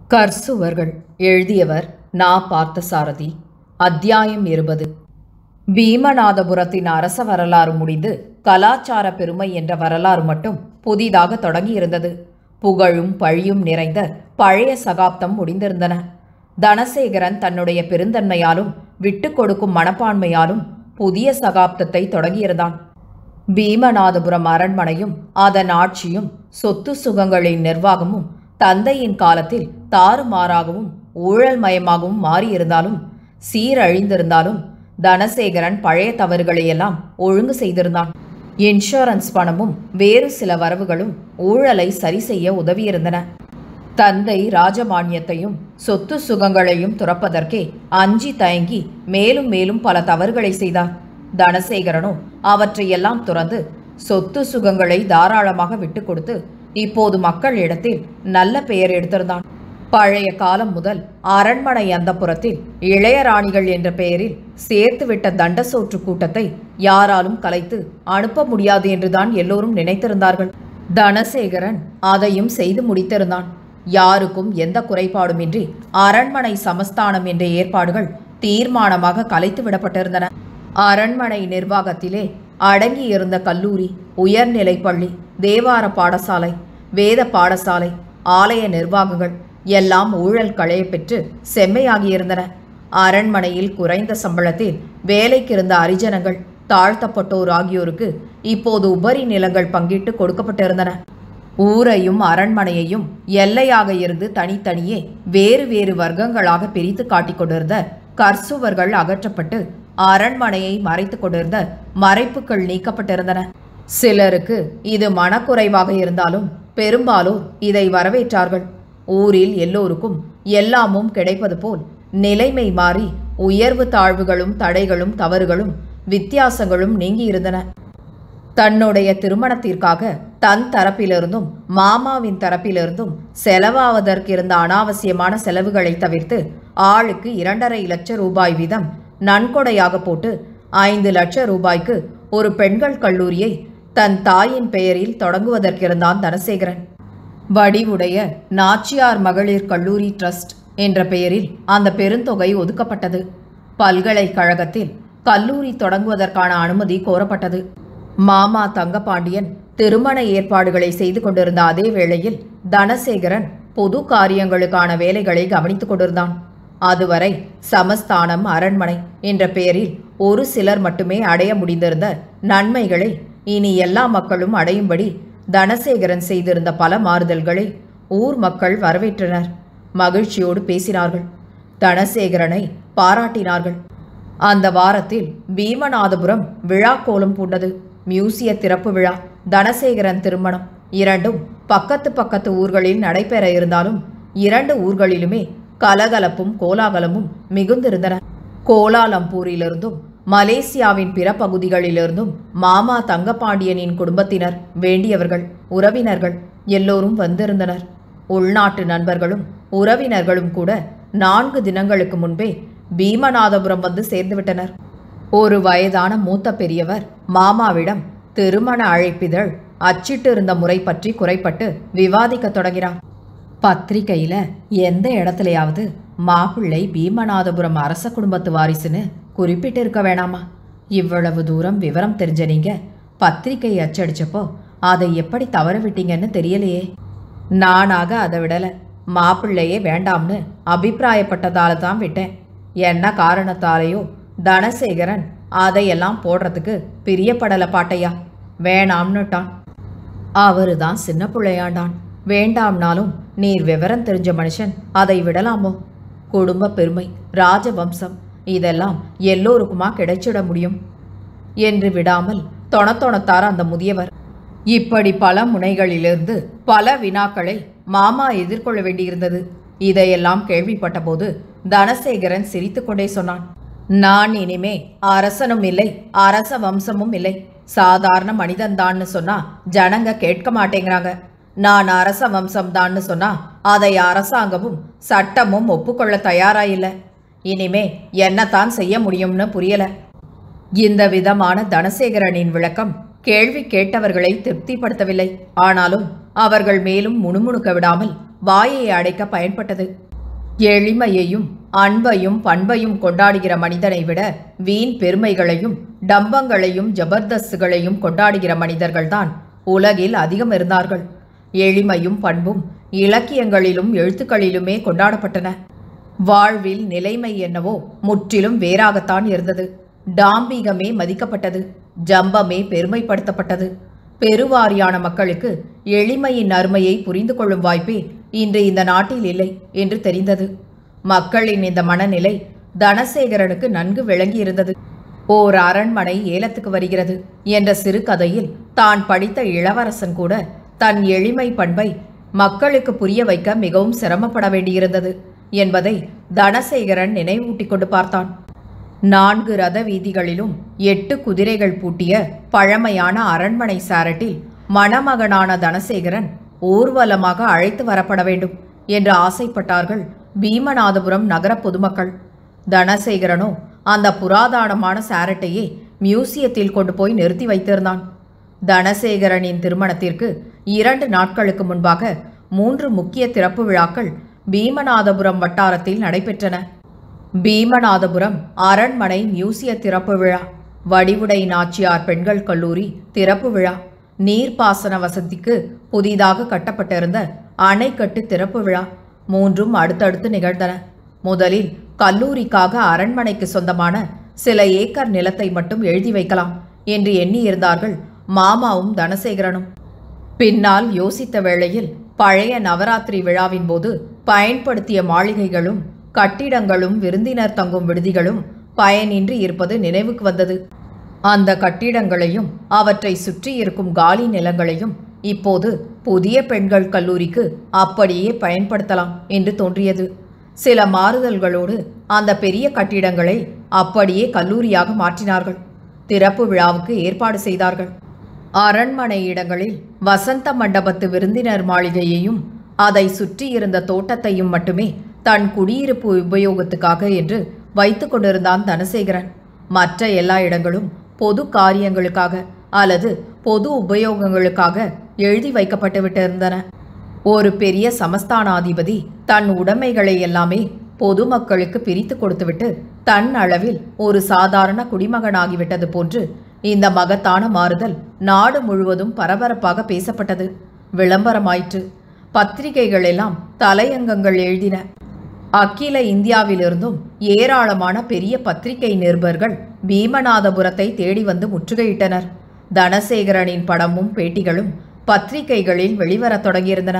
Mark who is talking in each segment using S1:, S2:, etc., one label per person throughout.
S1: கர்சுவர்கள் எழுதியவர் நா பார்த்தசாரதி அத்தியாயம் இருபது பீமநாதபுரத்தின் அரச வரலாறு முடிந்து கலாச்சார பெருமை என்ற வரலாறு மட்டும் புதிதாக தொடங்கியிருந்தது புகழும் பழியும் நிறைந்த பழைய சகாப்தம் முடிந்திருந்தன தனசேகரன் தன்னுடைய பெருந்தன்மையாலும் விட்டுக் கொடுக்கும் மனப்பான்மையாலும் புதிய சகாப்தத்தை தொடங்கியிருந்தான் பீமநாதபுரம் அரண்மனையும் அதன் ஆட்சியும் சொத்து சுகங்களின் நிர்வாகமும் தந்தையின் காலத்தில் தாறுமாறாகவும் ஊழல் மயமாகவும் மாறியிருந்தாலும் சீரழிந்திருந்தாலும் தனசேகரன் பழைய தவறுகளையெல்லாம் ஒழுங்கு செய்திருந்தான் இன்சூரன்ஸ் பணமும் வேறு சில வரவுகளும் ஊழலை சரி செய்ய உதவியிருந்தன தந்தை ராஜமானியத்தையும் சொத்து சுகங்களையும் துறப்பதற்கே அஞ்சி தயங்கி மேலும் மேலும் பல தவறுகளை செய்தார் தனசேகரனோ அவற்றையெல்லாம் துறந்து சொத்து சுகங்களை தாராளமாக விட்டுக் கொடுத்து இப்போது மக்களிடத்தில் நல்ல பெயர் எடுத்திருந்தான் பழைய காலம் முதல் அரண்மனை அந்தப்புறத்தில் இளையராணிகள் என்ற பெயரில் சேர்த்துவிட்ட தண்டசோற்று கூட்டத்தை யாராலும் கலைத்து அனுப்ப முடியாது என்றுதான் எல்லோரும் நினைத்திருந்தார்கள் தனசேகரன் அதையும் செய்து முடித்திருந்தான் யாருக்கும் எந்த குறைபாடுமின்றி அரண்மனை சமஸ்தானம் என்ற ஏற்பாடுகள் தீர்மானமாக கலைத்து விடப்பட்டிருந்தன அரண்மனை நிர்வாகத்திலே அடங்கியிருந்த கல்லூரி உயர்நிலைப் பள்ளி தேவார பாடசாலை வேத பாடசாலை ஆலய நிர்வாகங்கள் எல்லாம் ஊழல் களைய பெற்று செம்மையாகியிருந்தன அரண்மனையில் குறைந்த சம்பளத்தில் வேலைக்கிருந்த அரிஜனங்கள் தாழ்த்தப்பட்டோர் ஆகியோருக்கு இப்போது உபரி நிலங்கள் பங்கிட்டு கொடுக்கப்பட்டிருந்தன ஊரையும் அரண்மனையையும் எல்லையாக இருந்து தனித்தனியே வேறு வேறு வர்க்கங்களாக பிரித்து காட்டிக் கொண்டிருந்த கர்சுவர்கள் அகற்றப்பட்டு அரண்மனையை மறைத்து கொண்டிருந்த மறைப்புகள் நீக்கப்பட்டிருந்தன சிலருக்கு இது மனக்குறைவாக இருந்தாலும் பெரும்பாலோர் இதை வரவேற்றார்கள் ஊரில் எல்லோருக்கும் எல்லாமும் கிடைப்பது போல் நிலைமை மாறி உயர்வு தாழ்வுகளும் தடைகளும் தவறுகளும் வித்தியாசங்களும் நீங்கியிருந்தன தன்னுடைய திருமணத்திற்காக தன் தரப்பிலிருந்தும் மாமாவின் தரப்பிலிருந்தும் செலவாவதற்கு இருந்த அனாவசியமான செலவுகளை தவிர்த்து ஆளுக்கு இரண்டரை லட்சம் ரூபாய் வீதம் நன்கொடையாக போட்டு ஐந்து லட்சம் ரூபாய்க்கு ஒரு பெண்கள் கல்லூரியை தன் தாயின் பெயரில் தொடங்குவதற்கிருந்தான் தனசேகரன் வடிவுடைய நாச்சியார் மகளிர் கல்லூரி ட்ரஸ்ட் என்ற பெயரில் அந்த பெருந்தொகை ஒதுக்கப்பட்டது பல்கலைக்கழகத்தில் கல்லூரி தொடங்குவதற்கான அனுமதி கோரப்பட்டது மாமா தங்கபாண்டியன் திருமண ஏற்பாடுகளை செய்து கொண்டிருந்த அதே வேளையில் தனசேகரன் பொது காரியங்களுக்கான வேலைகளை கவனித்துக் கொண்டிருந்தான் அதுவரை சமஸ்தானம் அரண்மனை என்ற பெயரில் ஒரு சிலர் மட்டுமே அடைய முடிந்திருந்த நன்மைகளை இனி எல்லா மக்களும் அடையும்படி தனசேகரன் செய்திருந்த பல மாறுதல்களை ஊர் மக்கள் வரவேற்றனர் மகிழ்ச்சியோடு பேசினார்கள் தனசேகரனை பாராட்டினார்கள் அந்த வாரத்தில் பீமநாதபுரம் விழா கோலம் பூண்டது மியூசிய திறப்பு விழா தனசேகரன் திருமணம் இரண்டும் பக்கத்து பக்கத்து ஊர்களில் நடைபெற இருந்தாலும் இரண்டு ஊர்களிலுமே கலகலப்பும் கோலாகலமும் மிகுந்திருந்தன கோலாலம்பூரிலிருந்தும் மலேசியாவின் பிற பகுதிகளிலிருந்தும் மாமா தங்கபாண்டியனின் குடும்பத்தினர் வேண்டியவர்கள் உறவினர்கள் எல்லோரும் வந்திருந்தனர் உள்நாட்டு நண்பர்களும் உறவினர்களும் கூட நான்கு தினங்களுக்கு முன்பே பீமநாதபுரம் வந்து சேர்ந்துவிட்டனர் ஒரு வயதான மூத்த பெரியவர் மாமாவிடம் திருமண அழைப்பிதழ் அச்சிட்டு இருந்த முறை பற்றி குறைப்பட்டு விவாதிக்கத் தொடங்கினார் பத்திரிகையில எந்த இடத்துலயாவது மாப்பிள்ளை பீமநாதபுரம் அரச குடும்பத்து வாரிசுன்னு குறிப்பிட்டு இருக்க வேணாமா இவ்வளவு தூரம் விவரம் தெரிஞ்ச நீங்க பத்திரிகை அச்சடிச்சப்போ அதை எப்படி தவற விட்டீங்கன்னு தெரியலையே நானாக அதை விடல மாப்பிள்ளையே வேண்டாம்னு அபிப்பிராயப்பட்டதால தான் விட்டேன் என்ன காரணத்தாலேயோ தனசேகரன் அதையெல்லாம் போடுறதுக்கு பிரியப்படல பாட்டையா வேணாம்னுட்டான் அவரு தான் சின்ன பிள்ளையாண்டான் வேண்டாம்னாலும் நீர் விவரம் தெரிஞ்ச மனுஷன் அதை விடலாமோ குடும்ப பெருமை ராஜவம்சம் இதெல்லாம் எல்லோருக்குமா கிடைச்சிட முடியும் என்று விடாமல் தொணத்தொணத்தார் அந்த முதியவர் இப்படி பல முனைகளிலிருந்து பல வினாக்களை மாமா எதிர்கொள்ள வேண்டியிருந்தது இதையெல்லாம் கேள்விப்பட்டபோது தனசேகரன் சிரித்துக்கொண்டே சொன்னான் நான் இனிமே அரசனும் இல்லை அரச வம்சமும் இல்லை சாதாரண மனிதன்தான்னு சொன்னா ஜனங்க கேட்க மாட்டேங்கிறாங்க நான் அரச வம்சம்தான்னு சொன்னா அதை அரசாங்கமும் சட்டமும் ஒப்புக்கொள்ள தயாரா இல்லை இனிமே என்னத்தான் செய்ய முடியும்னு புரியல இந்த விதமான தனசேகரனின் விளக்கம் கேள்வி கேட்டவர்களை திருப்திப்படுத்தவில்லை ஆனாலும் அவர்கள் மேலும் முணுமுணுக்க விடாமல் வாயை அடைக்க பயன்பட்டது எளிமையையும் அன்பையும் பண்பையும் கொண்டாடுகிற மனிதனை விட வீண் பெருமைகளையும் டம்பங்களையும் ஜபர்தஸ்துகளையும் கொண்டாடுகிற மனிதர்கள்தான் உலகில் அதிகம் இருந்தார்கள் எளிமையும் பண்பும் இலக்கியங்களிலும் எழுத்துக்களிலுமே கொண்டாடப்பட்டன வாழ்வில் நிலைமை என்னவோ முற்றிலும் வேறாகத்தான் இருந்தது டாம்பீகமே மதிக்கப்பட்டது ஜம்பமே பெருமைப்படுத்தப்பட்டது பெருவாரியான மக்களுக்கு எளிமையின் அருமையை புரிந்து கொள்ளும் வாய்ப்பே இன்று இந்த நாட்டில் இல்லை என்று தெரிந்தது மக்களின் இந்த மனநிலை தனசேகரனுக்கு நன்கு விளங்கியிருந்தது ஓர் அரண்மனை ஏலத்துக்கு வருகிறது என்ற சிறுகதையில் தான் படித்த இளவரசன் கூட தன் எளிமை பண்பை மக்களுக்கு புரிய வைக்க மிகவும் சிரமப்பட வேண்டியிருந்தது என்பதை தனசேகரன் நினைவூட்டிக் கொண்டு பார்த்தான் நான்கு ரத வீதிகளிலும் எட்டு குதிரைகள் பூட்டிய பழமையான அரண்மனை சாரட்டில் மணமகனான தனசேகரன் ஊர்வலமாக அழைத்து வரப்பட வேண்டும் என்று ஆசைப்பட்டார்கள் பீமநாதபுரம் நகர பொதுமக்கள் தனசேகரனோ அந்த புராதானமான சாரட்டையே மியூசியத்தில் கொண்டு போய் நிறுத்தி வைத்திருந்தான் தனசேகரனின் திருமணத்திற்கு இரண்டு நாட்களுக்கு முன்பாக மூன்று முக்கிய திறப்பு விழாக்கள் பீமநாதபுரம் வட்டாரத்தில் நடைபெற்றன பீமநாதபுரம் அரண்மனை மியூசிய திறப்பு விழா வடிவுடை நாச்சியார் பெண்கள் கல்லூரி திறப்பு விழா நீர்ப்பாசன வசதிக்கு புதிதாக கட்டப்பட்டிருந்த அணைக்கட்டு திறப்பு விழா மூன்றும் அடுத்தடுத்து நிகழ்ந்தன முதலில் கல்லூரிக்காக அரண்மனைக்கு சொந்தமான சில ஏக்கர் நிலத்தை மட்டும் எழுதி வைக்கலாம் என்று எண்ணியிருந்தார்கள் மாமாவும் தனசேகரனும் பின்னால் யோசித்த வேளையில் பழைய நவராத்திரி விழாவின் போது பயன்படுத்திய மாளிகைகளும் கட்டிடங்களும் விருந்தினர் தங்கும் விடுதிகளும் பயனின்றி இருப்பது நினைவுக்கு வந்தது அந்த கட்டிடங்களையும் அவற்றை சுற்றி இருக்கும் காலி நிலங்களையும் இப்போது புதிய பெண்கள் கல்லூரிக்கு அப்படியே பயன்படுத்தலாம் என்று தோன்றியது சில மாறுதல்களோடு அந்த பெரிய கட்டிடங்களை அப்படியே கல்லூரியாக மாற்றினார்கள் திறப்பு விழாவுக்கு ஏற்பாடு செய்தார்கள் அரண்மனை இடங்களில் வசந்த மண்டபத்து விருந்தினர் மாளிகையையும் அதை சுற்றியிருந்த தோட்டத்தையும் மட்டுமே தன் குடியிருப்பு உபயோகத்துக்காக என்று வைத்து கொண்டிருந்தான் தனசேகரன் மற்ற எல்லா இடங்களும் பொது காரியங்களுக்காக அல்லது பொது உபயோகங்களுக்காக எழுதி வைக்கப்பட்டு விட்டிருந்தன ஒரு பெரிய சமஸ்தானாதிபதி தன் உடைமைகளை எல்லாமே பொதுமக்களுக்கு பிரித்து கொடுத்துவிட்டு தன் அளவில் ஒரு சாதாரண குடிமகனாகிவிட்டது போன்று இந்த மகத்தான மாறுதல் நாடு முழுவதும் பரபரப்பாக பேசப்பட்டது விளம்பரமாயிற்று பத்திரிகைகள் எல்லாம் தலையங்கங்கள் எழுதின அகில இந்தியாவிலிருந்தும் ஏராளமான பெரிய பத்திரிகை நிருபர்கள் பீமநாதபுரத்தை தேடி வந்து முற்றுகையிட்டனர் தனசேகரனின் படமும் பேட்டிகளும் பத்திரிகைகளில் வெளிவரத் தொடங்கியிருந்தன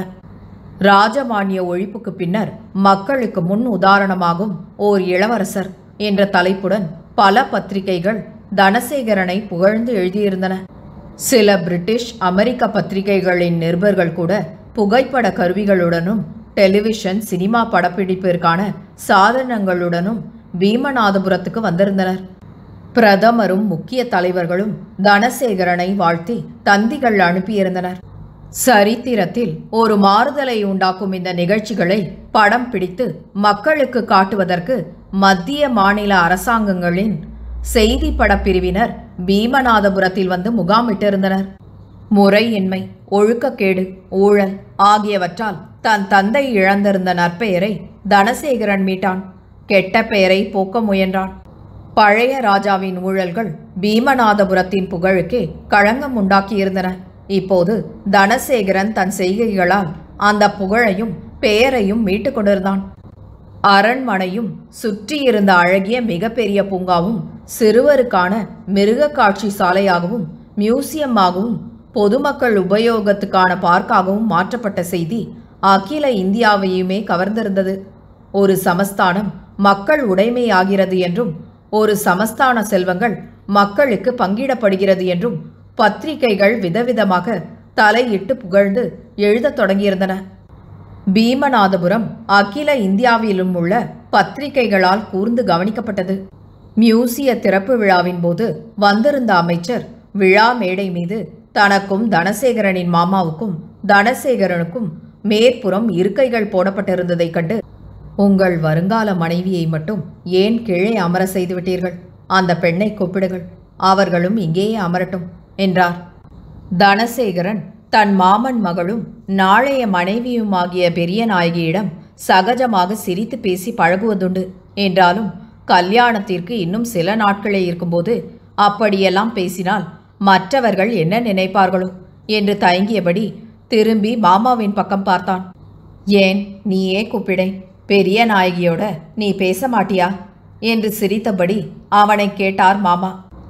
S1: ராஜமானிய ஒழிப்புக்கு பின்னர் மக்களுக்கு முன் உதாரணமாகும் ஓர் இளவரசர் என்ற தலைப்புடன் பல பத்திரிகைகள் தனசேகரனை புகழ்ந்து எழுதியிருந்தன சில பிரிட்டிஷ் அமெரிக்க பத்திரிகைகளின் நிருபர்கள் கூட புகைப்பட கருவிகளுடனும் டெலிவிஷன் சினிமா படப்பிடிப்பிற்கான சாதனங்களுடனும் பீமநாதபுரத்துக்கு வந்திருந்தனர் பிரதமரும் முக்கிய தலைவர்களும் தனசேகரனை வாழ்த்தி தந்திகள் அனுப்பியிருந்தனர் சரித்திரத்தில் ஒரு மாறுதலை உண்டாக்கும் இந்த நிகழ்ச்சிகளை படம் பிடித்து மக்களுக்கு காட்டுவதற்கு மத்திய மாநில அரசாங்கங்களின் செய்தி படப்பிரிவினர் பீமநாதபுரத்தில் வந்து முகாமிட்டிருந்தனர் முறையின்மை ஒழுக்கக்கேடு ஊழல் ஆகியவற்றால் தன் தந்தை இழந்திருந்த நற்பெயரை தனசேகரன் மீட்டான் கெட்ட பெயரை போக்க முயன்றான் பழைய ராஜாவின் ஊழல்கள் பீமநாதபுரத்தின் புகழுக்கே களங்கம் உண்டாக்கியிருந்தன இப்போது தனசேகரன் தன் செய்கைகளால் அந்த புகழையும் பெயரையும் மீட்டுக் கொண்டிருந்தான் அரண்மனையும் சுற்றியிருந்த அழகிய மிகப்பெரிய பூங்காவும் சிறுவருக்கான மிருக காட்சி சாலையாகவும் மியூசியமாகவும் பொதுமக்கள் உபயோகத்துக்கான பார்க்காகவும் மாற்றப்பட்ட செய்தி அகில இந்தியாவையுமே கவர்ந்திருந்தது ஒரு சமஸ்தானம் மக்கள் உடைமையாகிறது என்றும் ஒரு சமஸ்தான செல்வங்கள் மக்களுக்கு பங்கிடப்படுகிறது என்றும் பத்திரிகைகள் விதவிதமாக தலையிட்டு புகழ்ந்து எழுதத் தொடங்கியிருந்தன பீமநாதபுரம் அகில இந்தியாவிலும் உள்ள பத்திரிகைகளால் கூர்ந்து கவனிக்கப்பட்டது மியூசிய திறப்பு விழாவின் போது வந்திருந்த அமைச்சர் விழா மேடை மீது தனக்கும் தனசேகரனின் மாமாவுக்கும் தனசேகரனுக்கும் மேற்புறம் இருக்கைகள் போடப்பட்டிருந்ததைக் கண்டு உங்கள் வருங்கால மனைவியை மட்டும் ஏன் கீழே அமர செய்து விட்டீர்கள் அந்த பெண்ணை கூப்பிடுங்கள் அவர்களும் இங்கேயே அமரட்டும் என்றார் தனசேகரன் தன் மாமன் மகளும் நாளைய மனைவியுமாகிய பெரிய நாயகியிடம் சகஜமாக சிரித்து பேசி பழகுவதுண்டு என்றாலும் கல்யாணத்திற்கு இன்னும் சில நாட்களே இருக்கும்போது அப்படியெல்லாம் பேசினால் மற்றவர்கள் என்ன நினைப்பார்களோ என்று தயங்கியபடி திரும்பி மாமாவின் பக்கம் பார்த்தான் ஏன் நீயே கூப்பிடே பெரிய நாயகியோட நீ பேச மாட்டியா என்று சிரித்தபடி அவனை கேட்டார் மாமா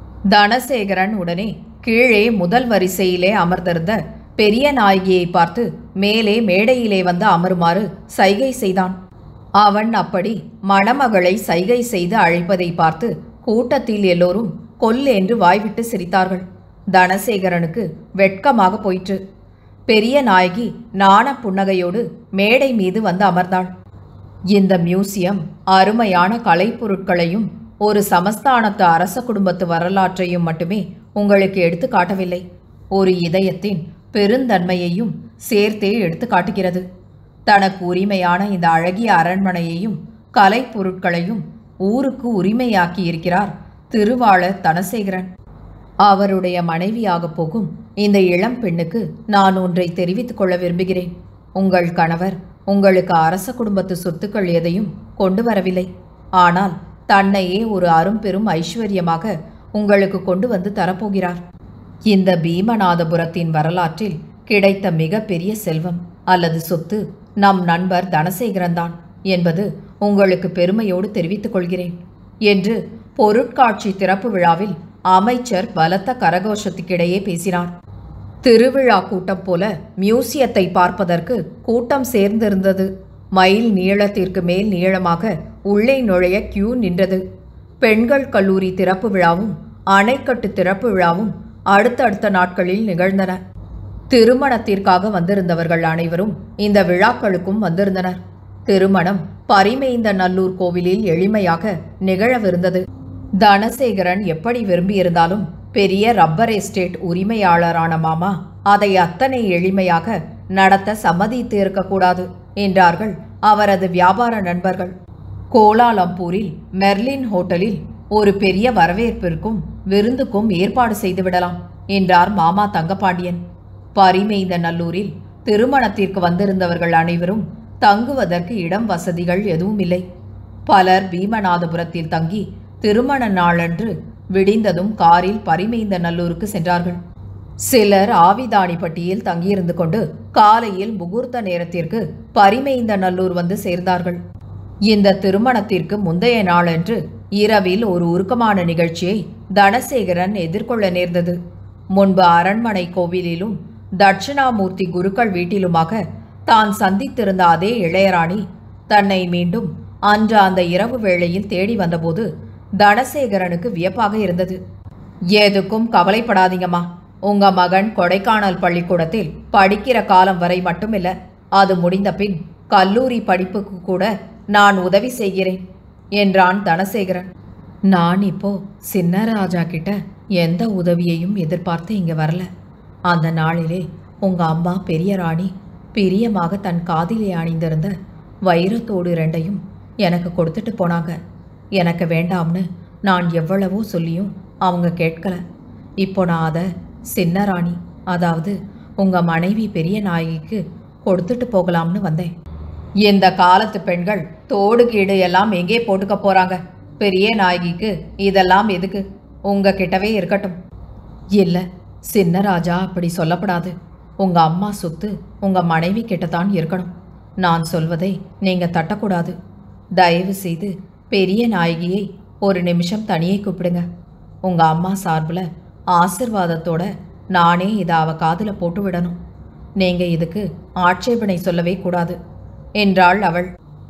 S1: தனசேகரன் உடனே கீழே முதல் வரிசையிலே அமர்ந்திருந்த பெரிய நாயகியை பார்த்து மேலே மேடையிலே வந்து அமருமாறு சைகை செய்தான் அவன் அப்படி மணமகளை சைகை செய்து அழைப்பதை பார்த்து கூட்டத்தில் எல்லோரும் கொல் என்று வாய்விட்டு சிரித்தார்கள் தனசேகரனுக்கு வெட்கமாக போயிற்று பெரிய நாயகி நாண புன்னகையோடு மேடை மீது வந்து அமர்ந்தாள் இந்த மியூசியம் அருமையான கலைப்பொருட்களையும் ஒரு சமஸ்தானத்து அரச குடும்பத்து வரலாற்றையும் மட்டுமே உங்களுக்கு எடுத்து காட்டவில்லை ஒரு இதயத்தின் பெருந்தன்மையையும் சேர்த்தே எடுத்து காட்டுகிறது தனக்கு உரிமையான இந்த அழகிய அரண்மனையையும் கலைப்பொருட்களையும் ஊருக்கு உரிமையாக்கி இருக்கிறார் திருவாளர் தனசேகரன் அவருடைய மனைவியாகப் போகும் இந்த இளம் பெண்ணுக்கு நான் ஒன்றை தெரிவித்துக் கொள்ள விரும்புகிறேன் உங்கள் கணவர் உங்களுக்கு அரச குடும்பத்து சொத்துக்கள் எதையும் கொண்டு வரவில்லை ஆனால் தன்னையே ஒரு அரும்பெரும் ஐஸ்வர்யமாக உங்களுக்கு கொண்டு வந்து தரப்போகிறார் இந்த பீமநாதபுரத்தின் வரலாற்றில் கிடைத்த மிகப்பெரிய செல்வம் அல்லது சொத்து நம் நண்பர் தனசேகரன்தான் என்பது உங்களுக்கு பெருமையோடு தெரிவித்துக் கொள்கிறேன் என்று பொருட்காட்சி திறப்பு விழாவில் அமைச்சர் பலத்த கரகோஷத்துக்கிடையே பேசினார் திருவிழா கூட்டம் போல மியூசியத்தை பார்ப்பதற்கு கூட்டம் சேர்ந்திருந்தது மைல் நீளத்திற்கு மேல் நீளமாக உள்ளே நுழைய கியூ நின்றது பெண்கள் கல்லூரி திறப்பு விழாவும் அணைக்கட்டு திறப்பு விழாவும் அடுத்தடுத்த நாட்களில் நிகழ்ந்தன திருமணத்திற்காக வந்திருந்தவர்கள் அனைவரும் இந்த விழாக்களுக்கும் வந்திருந்தனர் திருமணம் பரிமேய்ந்த நல்லூர் கோவிலில் எளிமையாக நிகழவிருந்தது தனசேகரன் எப்படி விரும்பியிருந்தாலும் பெரிய ரப்பர் எஸ்டேட் உரிமையாளரான மாமா அதை அத்தனை எளிமையாக நடத்த சம்மதித்திருக்கக்கூடாது என்றார்கள் அவரது வியாபார நண்பர்கள் கோலாலம்பூரில் மெர்லின் ஹோட்டலில் ஒரு பெரிய வரவேற்பிற்கும் விருந்துக்கும் ஏற்பாடு செய்துவிடலாம் என்றார் மாமா தங்கபாண்டியன் பரிமேய்ந்த நல்லூரில் திருமணத்திற்கு வந்திருந்தவர்கள் அனைவரும் தங்குவதற்கு இடம் வசதிகள் எதுவும் இல்லை பலர் பீமநாதபுரத்தில் தங்கி திருமண நாளன்று விடிந்ததும் காரில் பரிமேய்ந்த நல்லூருக்கு சென்றார்கள் சிலர் ஆவிதானிப்பட்டியில் தங்கியிருந்து கொண்டு காலையில் முகூர்த்த நேரத்திற்கு பரிமேய்ந்த நல்லூர் வந்து சேர்ந்தார்கள் இந்த திருமணத்திற்கு முந்தைய நாளன்று இரவில் ஒரு உருக்கமான நிகழ்ச்சியை தனசேகரன் எதிர்கொள்ள நேர்ந்தது முன்பு அரண்மனை கோவிலிலும் தட்சிணாமூர்த்தி குருக்கள் வீட்டிலுமாக தான் சந்தித்திருந்த அதே இளையராணி தன்னை மீண்டும் அன்று அந்த இரவு வேளையில் தேடி வந்தபோது தனசேகரனுக்கு வியப்பாக இருந்தது எதுக்கும் கவலைப்படாதீங்கம்மா உங்க மகன் கொடைக்கானல் பள்ளிக்கூடத்தில் படிக்கிற காலம் வரை மட்டுமில்ல அது முடிந்த பின் கல்லூரி படிப்புக்கு கூட நான் உதவி செய்கிறேன் என்றான் தனசேகரன் நான் இப்போ சின்னராஜா கிட்ட எந்த உதவியையும் எதிர்பார்த்து இங்க வரல அந்த நாளிலே உங்க அம்மா பெரிய ராணி பிரியமாக தன் காதிலே அணிந்திருந்த வைரத்தோடு ரெண்டையும் எனக்கு கொடுத்துட்டு போனாங்க எனக்கு வேண்டாம்னு நான் எவ்வளவோ சொல்லியும் அவங்க கேட்கல இப்போ நான் அதை சின்ன ராணி அதாவது உங்க மனைவி பெரிய நாயகிக்கு கொடுத்துட்டு போகலாம்னு வந்தேன் இந்த காலத்து பெண்கள் தோடு கீடு எல்லாம் எங்கே போட்டுக்க போறாங்க பெரிய நாயகிக்கு இதெல்லாம் எதுக்கு உங்க கிட்டவே இருக்கட்டும் இல்ல சின்ன ராஜா அப்படி சொல்லப்படாது உங்க அம்மா சொத்து உங்க மனைவி கிட்டத்தான் இருக்கணும் நான் சொல்வதை நீங்க தட்டக்கூடாது தயவு செய்து பெரிய நாயகியை ஒரு நிமிஷம் தனியே கூப்பிடுங்க உங்க அம்மா சார்பில் ஆசிர்வாதத்தோட நானே இதை அவ காதுல போட்டு விடணும் நீங்க இதுக்கு ஆட்சேபனை சொல்லவே கூடாது என்றாள் அவள்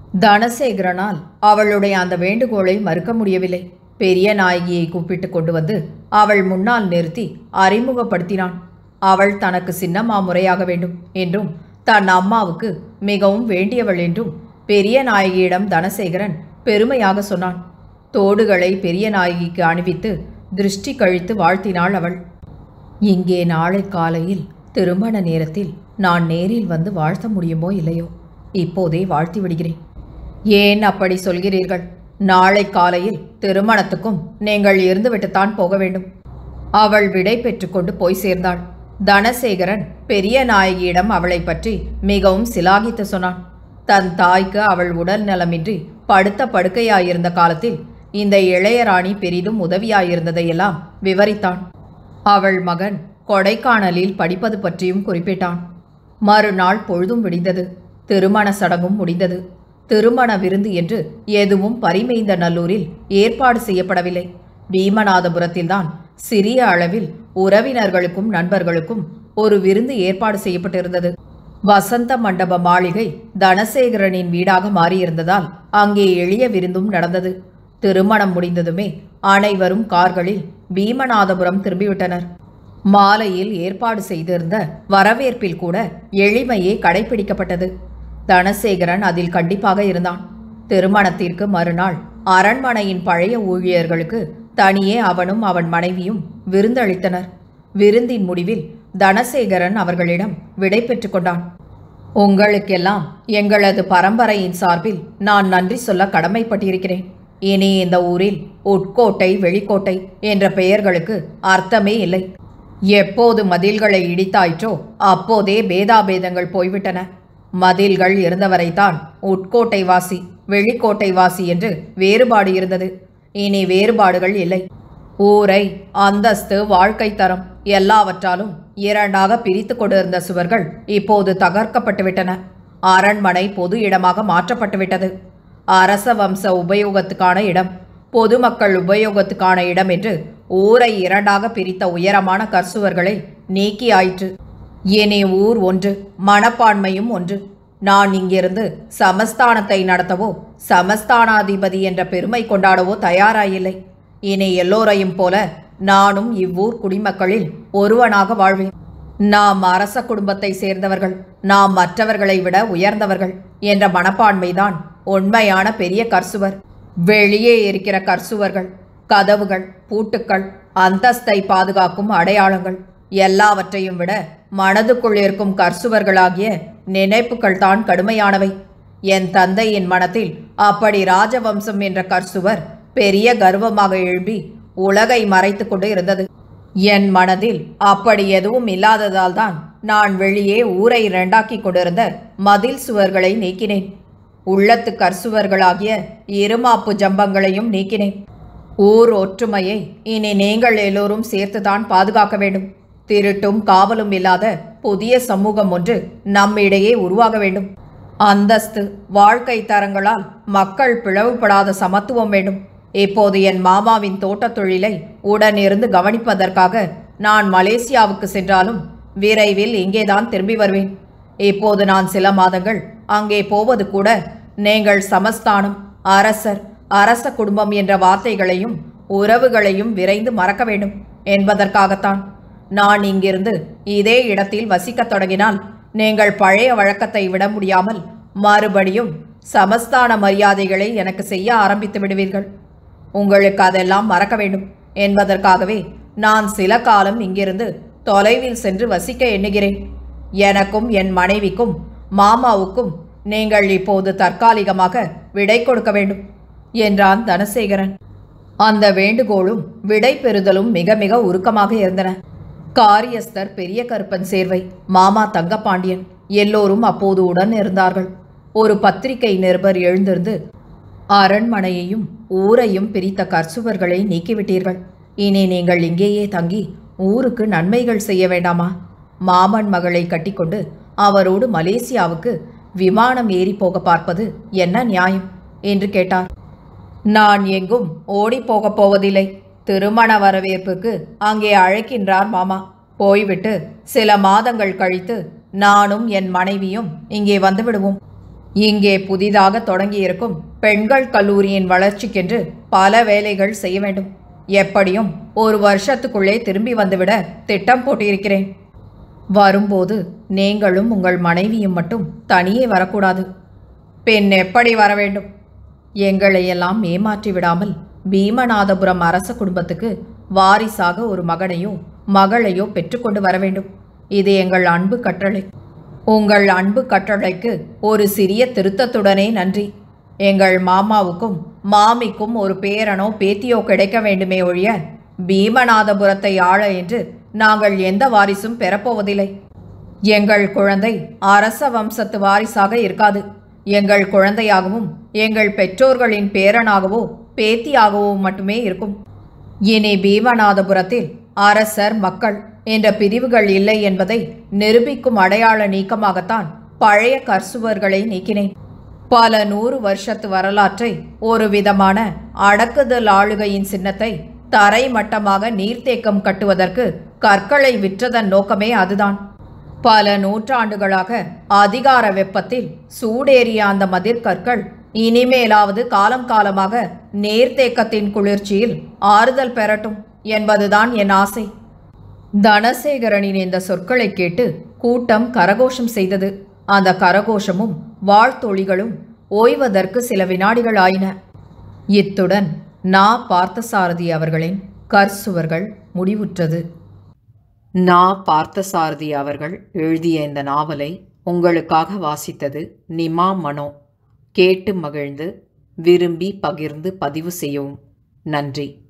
S1: தனசேகரனால் அவளுடைய அந்த வேண்டுகோளை மறுக்க முடியவில்லை பெரிய நாயகியை கூப்பிட்டு கொண்டு வந்து அவள் முன்னால் நிறுத்தி அறிமுகப்படுத்தினான் அவள் தனக்கு சின்னம்மா முறையாக வேண்டும் என்றும் தன் அம்மாவுக்கு மிகவும் வேண்டியவள் என்றும் பெரிய நாயகியிடம் தனசேகரன் பெருமையாக சொன்னான் தோடுகளை பெரிய நாயகிக்கு அணிவித்து திருஷ்டி கழித்து வாழ்த்தினாள் அவள் இங்கே நாளை காலையில் திருமண நேரத்தில் நான் நேரில் வந்து வாழ்த்த முடியுமோ இல்லையோ இப்போதே வாழ்த்தி விடுகிறேன் ஏன் அப்படி சொல்கிறீர்கள் நாளை காலையில் திருமணத்துக்கும் நீங்கள் இருந்துவிட்டுத்தான் போக வேண்டும் அவள் விடை பெற்றுக்கொண்டு போய் சேர்ந்தாள் தனசேகரன் பெரிய நாயகியிடம் அவளை பற்றி மிகவும் சிலாகித்து சொன்னான் தன் தாய்க்கு அவள் உடல் நலமின்றி படுத்த படுக்கையாயிருந்த காலத்தில் இந்த இளையராணி பெரிதும் உதவியாயிருந்ததையெல்லாம் விவரித்தான் அவள் மகன் கொடைக்கானலில் படிப்பது பற்றியும் குறிப்பிட்டான் மறுநாள் பொழுதும் விடிந்தது திருமண சடங்கும் முடிந்தது திருமண விருந்து என்று எதுவும் பரிமேய்ந்த நல்லூரில் ஏற்பாடு செய்யப்படவில்லை பீமநாதபுரத்தில்தான் சிறிய அளவில் உறவினர்களுக்கும் நண்பர்களுக்கும் ஒரு விருந்து ஏற்பாடு செய்யப்பட்டிருந்தது வசந்த மண்டப மாளிகை தனசேகரனின் வீடாக மாறியிருந்ததால் அங்கே எளிய விருந்தும் நடந்தது திருமணம் முடிந்ததுமே அனைவரும் கார்களில் பீமநாதபுரம் திரும்பிவிட்டனர் மாலையில் ஏற்பாடு செய்திருந்த வரவேற்பில் கூட எளிமையே கடைபிடிக்கப்பட்டது தனசேகரன் அதில் கண்டிப்பாக இருந்தான் திருமணத்திற்கு மறுநாள் அரண்மனையின் பழைய ஊழியர்களுக்கு தனியே அவனும் அவன் மனைவியும் விருந்தளித்தனர் விருந்தின் முடிவில் தனசேகரன் அவர்களிடம் விடை பெற்றுக் கொண்டான் உங்களுக்கெல்லாம் எங்களது பரம்பரையின் சார்பில் நான் நன்றி சொல்ல கடமைப்பட்டிருக்கிறேன் இனி இந்த ஊரில் உட்கோட்டை வெளிக்கோட்டை என்ற பெயர்களுக்கு அர்த்தமே இல்லை எப்போது மதில்களை இடித்தாயிற்றோ அப்போதே பேதாபேதங்கள் போய்விட்டன மதில்கள் இருந்தவரைத்தான் உட்கோட்டை வாசி வெளிக்கோட்டை வாசி என்று வேறுபாடு இருந்தது இனி வேறுபாடுகள் இல்லை ஊரை அந்தஸ்து வாழ்க்கை தரம் எல்லாவற்றாலும் இரண்டாக பிரித்து கொண்டிருந்த சுவர்கள் இப்போது தகர்க்கப்பட்டுவிட்டன அரண்மனை பொது இடமாக மாற்றப்பட்டுவிட்டது அரச வம்ச உபயோகத்துக்கான இடம் பொதுமக்கள் உபயோகத்துக்கான இடம் என்று ஊரை இரண்டாக பிரித்த உயரமான கற்சுவர்களை நீக்கி ஆயிற்று இனி ஊர் ஒன்று மனப்பான்மையும் ஒன்று நான் இங்கிருந்து சமஸ்தானத்தை நடத்தவோ சமஸ்தானாதிபதி என்ற பெருமை கொண்டாடவோ தயாராயில்லை இனி எல்லோரையும் போல நானும் இவ்வூர் குடிமக்களில் ஒருவனாக வாழ்வேன் நாம் அரச குடும்பத்தை சேர்ந்தவர்கள் நாம் மற்றவர்களை விட உயர்ந்தவர்கள் என்ற மனப்பான்மைதான் உண்மையான பெரிய கர்சுவர் வெளியே இருக்கிற கர்சுவர்கள் கதவுகள் பூட்டுக்கள் அந்தஸ்தை பாதுகாக்கும் அடையாளங்கள் எல்லாவற்றையும் விட மனதுக்குள் இருக்கும் கர்சுவர்களாகிய நினைப்புகள் தான் கடுமையானவை என் தந்தையின் மனத்தில் அப்படி ராஜவம்சம் என்ற கர்சுவர் பெரிய கர்வமாக எழும்பி உலகை மறைத்து கொண்டு இருந்தது என் மனதில் அப்படி எதுவும் இல்லாததால் தான் நான் வெளியே ஊரை இரண்டாக்கி கொண்டிருந்த மதில் சுவர்களை நீக்கினேன் உள்ளத்து கற்சுவர்களாகிய இருமாப்பு ஜம்பங்களையும் நீக்கினேன் ஊர் ஒற்றுமையை இனி நீங்கள் எல்லோரும் சேர்த்துதான் பாதுகாக்க வேண்டும் திருட்டும் காவலும் இல்லாத புதிய சமூகம் ஒன்று நம்மிடையே உருவாக வேண்டும் அந்தஸ்து வாழ்க்கை தரங்களால் மக்கள் பிளவுபடாத சமத்துவம் வேண்டும் இப்போது என் மாமாவின் தோட்டத் தொழிலை உடனிருந்து கவனிப்பதற்காக நான் மலேசியாவுக்கு சென்றாலும் விரைவில் இங்கேதான் திரும்பி வருவேன் இப்போது நான் சில மாதங்கள் அங்கே போவது கூட நீங்கள் சமஸ்தானம் அரசர் அரச குடும்பம் என்ற வார்த்தைகளையும் உறவுகளையும் விரைந்து மறக்க வேண்டும் என்பதற்காகத்தான் நான் இங்கிருந்து இதே இடத்தில் வசிக்கத் தொடங்கினால் நீங்கள் பழைய வழக்கத்தை விட முடியாமல் மறுபடியும் சமஸ்தான மரியாதைகளை எனக்கு செய்ய ஆரம்பித்து விடுவீர்கள் உங்களுக்கு அதெல்லாம் மறக்க வேண்டும் என்பதற்காகவே நான் சில காலம் இங்கிருந்து தொலைவில் சென்று வசிக்க எண்ணுகிறேன் எனக்கும் என் மனைவிக்கும் மாமாவுக்கும் நீங்கள் இப்போது தற்காலிகமாக விடை கொடுக்க வேண்டும் என்றான் தனசேகரன் அந்த வேண்டுகோளும் விடை பெறுதலும் மிக மிக உருக்கமாக இருந்தன காரியஸ்தர் பெரிய கருப்பன் சேர்வை மாமா தங்கப்பாண்டியன் எல்லோரும் அப்போது உடன் இருந்தார்கள் ஒரு பத்திரிகை நிருபர் எழுந்திருந்து அரண்மனையையும் ஊரையும் பிரித்த கற்சுவர்களை நீக்கிவிட்டீர்கள் இனி நீங்கள் இங்கேயே தங்கி ஊருக்கு நன்மைகள் செய்ய வேண்டாமா மாமன் மகளை கட்டிக்கொண்டு அவரோடு மலேசியாவுக்கு விமானம் ஏறி போக பார்ப்பது என்ன நியாயம் என்று கேட்டார் நான் எங்கும் ஓடிப் போகப் போவதில்லை திருமண வரவேற்புக்கு அங்கே அழைக்கின்றார் மாமா போய்விட்டு சில மாதங்கள் கழித்து நானும் என் மனைவியும் இங்கே வந்து விடுவோம் இங்கே புதிதாக தொடங்கியிருக்கும் பெண்கள் கல்லூரியின் வளர்ச்சிக்கென்று பல வேலைகள் செய்ய வேண்டும் எப்படியும் ஒரு வருஷத்துக்குள்ளே திரும்பி வந்துவிட திட்டம் போட்டிருக்கிறேன் வரும்போது நீங்களும் உங்கள் மனைவியும் மட்டும் தனியே வரக்கூடாது பெண் எப்படி வர வேண்டும் எங்களையெல்லாம் ஏமாற்றி விடாமல் பீமநாதபுரம் அரச குடும்பத்துக்கு வாரிசாக ஒரு மகனையோ மகளையோ பெற்றுக்கொண்டு வர வேண்டும் இது எங்கள் அன்பு கட்டளை உங்கள் அன்பு கட்டளைக்கு ஒரு சிறிய திருத்தத்துடனே நன்றி எங்கள் மாமாவுக்கும் மாமிக்கும் ஒரு பேரனோ பேத்தியோ கிடைக்க வேண்டுமே ஒழிய பீமநாதபுரத்தை ஆள என்று நாங்கள் எந்த வாரிசும் பெறப்போவதில்லை எங்கள் குழந்தை அரச வம்சத்து வாரிசாக இருக்காது எங்கள் குழந்தையாகவும் எங்கள் பெற்றோர்களின் பேரனாகவோ பேத்தியாகவோ மட்டுமே இருக்கும் இனி பீமநாதபுரத்தில் அரசர் மக்கள் என்ற பிரிவுகள் இல்லை என்பதை நிரூபிக்கும் அடையாள நீக்கமாகத்தான் பழைய கர்சுவர்களை நீக்கினேன் பல நூறு வருஷத்து வரலாற்றை ஒரு விதமான அடக்குதல் ஆளுகையின் சின்னத்தை தரைமட்டமாக நீர்த்தேக்கம் கட்டுவதற்கு கற்களை விற்றதன் நோக்கமே அதுதான் பல நூற்றாண்டுகளாக அதிகார வெப்பத்தில் சூடேறிய அந்த மதிர்கற்கள் இனிமேலாவது காலம் காலமாக நீர்த்தேக்கத்தின் குளிர்ச்சியில் ஆறுதல் பெறட்டும் என்பதுதான் என் ஆசை தனசேகரனின் இந்த சொற்களை கேட்டு கூட்டம் கரகோஷம் செய்தது அந்த கரகோஷமும் வாழ்த்தொழிகளும் ஓய்வதற்கு சில வினாடிகள் ஆயின இத்துடன் நா பார்த்தசாரதி அவர்களின் கற்சுவர்கள் முடிவுற்றது நா பார்த்தசாரதி அவர்கள் எழுதிய இந்த நாவலை உங்களுக்காக வாசித்தது நிமா மனோ கேட்டு மகிழ்ந்து விரும்பி பகிர்ந்து பதிவு செய்யவும் நன்றி